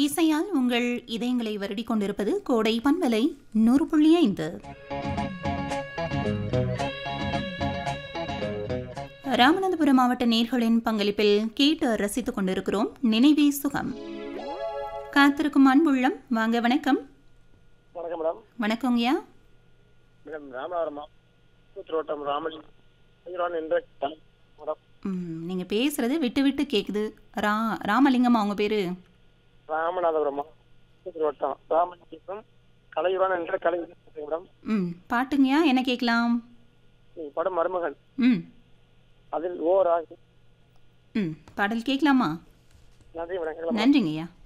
இசையால் உங்கள் இதயங்களை வருடிக் கொண்டிருப்பது கோடை பண்பலை நூறு புள்ளி ஐந்து ராமநாதபுரம் மாவட்ட நேர்களின் பங்களிப்பில் கேட்டு ரசித்துக் கொண்டிருக்கிறோம் நினைவே சுகம் காத்திருக்கும் அன்புள்ளம் வாங்க வணக்கம் வணக்கம் மேடம் வணக்கங்கய்யா மேடம் ராமநாதபுரம் மாவட்டம் ரோட்டம் ராமலிங்கம் என்ற தலை- மேடம் ம், நீங்க பேசுறது விட்டு விட்டு கேக்குது ரா ராமலிங்கம்மா உங்க பேரு ராமநாதபுரம் மாவட்டம் ரோட்டம் ராமலிங்கம் கலையுரான் என்ற கலை மேடம் ம் பாட்டுங்கய்யா என்ன கேட்கலாம் நீ படம் மருமகன் ம் அதில் ஓ ராகி ம் பாடல் கேட்கலாமா நன்றி மேடம் நன்றிங்கய்யா